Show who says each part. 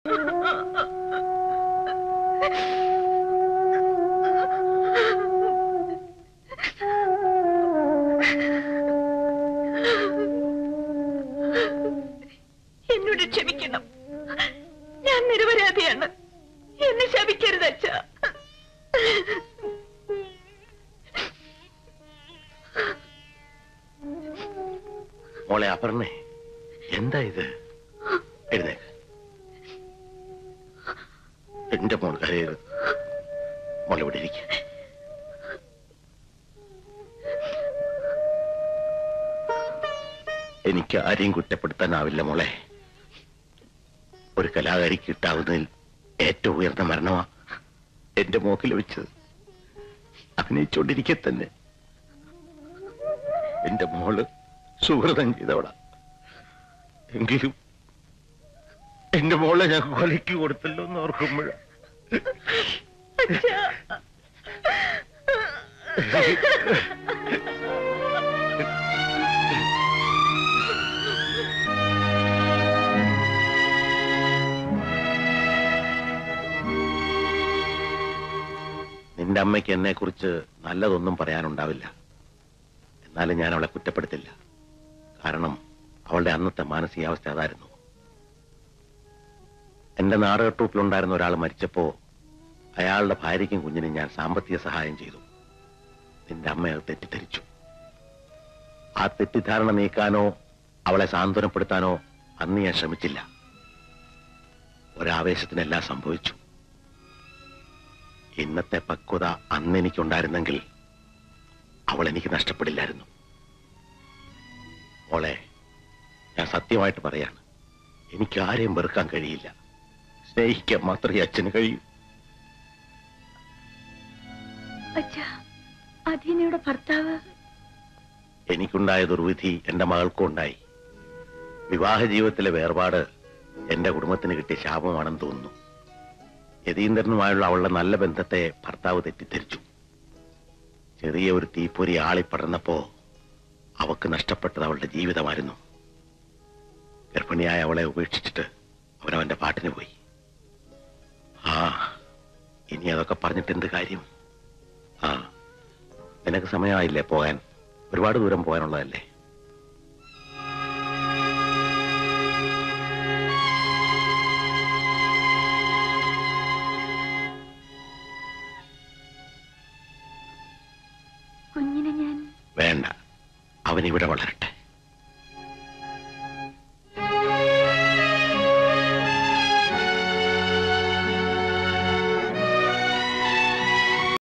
Speaker 1: എന്നോട് ക്ഷമിക്കണം ഞാൻ നിരപരാധിയാണ് എന്നെ ശപിക്കരുത് അച്ഛ
Speaker 2: മോളെ അപർണേ എന്താ ഇത് എഴുന്നേക്ക് എന്റെ മോൾ കരയരുത് മോളെ ഇവിടെ ഇരിക്ക എനിക്ക് ആരെയും കുറ്റപ്പെടുത്താനാവില്ല മോളെ ഒരു കലാകാരിക്ക് കിട്ടാവുന്നതിൽ ഏറ്റവും ഉയർന്ന മരണമാ എന്റെ മോക്കിൽ വെച്ചത് അഭിനയിച്ചുകൊണ്ടിരിക്കെ തന്നെ എന്റെ മോള് സുഹൃതം ചെയ്തവളാ എങ്കിലും എന്റെ മോളെ ഞാൻ കൊലയ്ക്ക് കൊടുത്തല്ലോ എന്ന് ഓർക്കുമ്പോഴ നിന്റെ അമ്മയ്ക്ക് എന്നെ കുറിച്ച് നല്ലതൊന്നും പറയാനുണ്ടാവില്ല എന്നാലും ഞാൻ അവളെ കുറ്റപ്പെടുത്തില്ല കാരണം അവളുടെ അന്നത്തെ മാനസികാവസ്ഥ അതായിരുന്നു എന്റെ നാടക ട്രൂപ്പിലുണ്ടായിരുന്ന ഒരാൾ മരിച്ചപ്പോ അയാളുടെ ഭാര്യയ്ക്കും കുഞ്ഞിനും ഞാൻ സാമ്പത്തിക സഹായം ചെയ്തു നിന്റെ അമ്മ അത് തെറ്റിദ്ധരിച്ചു ആ തെറ്റിദ്ധാരണ നീക്കാനോ അവളെ സാന്ത്വനപ്പെടുത്താനോ അന്ന് ഞാൻ ശ്രമിച്ചില്ല ഒരാവേശത്തിനെല്ലാം സംഭവിച്ചു ഇന്നത്തെ പക്വത അന്ന് എനിക്കുണ്ടായിരുന്നെങ്കിൽ അവൾ എനിക്ക് നഷ്ടപ്പെടില്ലായിരുന്നു മോളെ ഞാൻ സത്യമായിട്ട് പറയാണ് എനിക്ക് ആരെയും വെറുക്കാൻ കഴിയില്ല സ്നേഹിക്കാൻ മാത്രമേ അച്ഛന് കഴിയൂ
Speaker 1: അച്ഛ അധീനയുടെ ഭർത്താവ്
Speaker 2: എനിക്കുണ്ടായ ദുർവിധി എന്റെ മകൾക്കും ഉണ്ടായി വിവാഹ ജീവിതത്തിലെ വേർപാട് എന്റെ കുടുംബത്തിന് കിട്ടിയ ശാപമാണെന്ന് തോന്നുന്നു യതീന്ദ്രനുമായുള്ള അവളുടെ നല്ല ബന്ധത്തെ ഭർത്താവ് തെറ്റിദ്ധരിച്ചു ചെറിയ ഒരു തീപ്പൊരി ആളിപ്പടർന്നപ്പോ അവക്ക് നഷ്ടപ്പെട്ടത് അവളുടെ ജീവിതമായിരുന്നു ഗർഭിണിയായ അവളെ ഉപേക്ഷിച്ചിട്ട് അവനവന്റെ പാട്ടിന് പോയി ആ ഇനി അതൊക്കെ പറഞ്ഞിട്ട് എന്ത് കാര്യം ആ നിനക്ക് സമയമായില്ലേ പോകാൻ ഒരുപാട് ദൂരം പോകാനുള്ളതല്ലേ
Speaker 1: കുഞ്ഞിനെ ഞാൻ
Speaker 2: വേണ്ട അവൻ ഇവിടെ വളരട്ടെ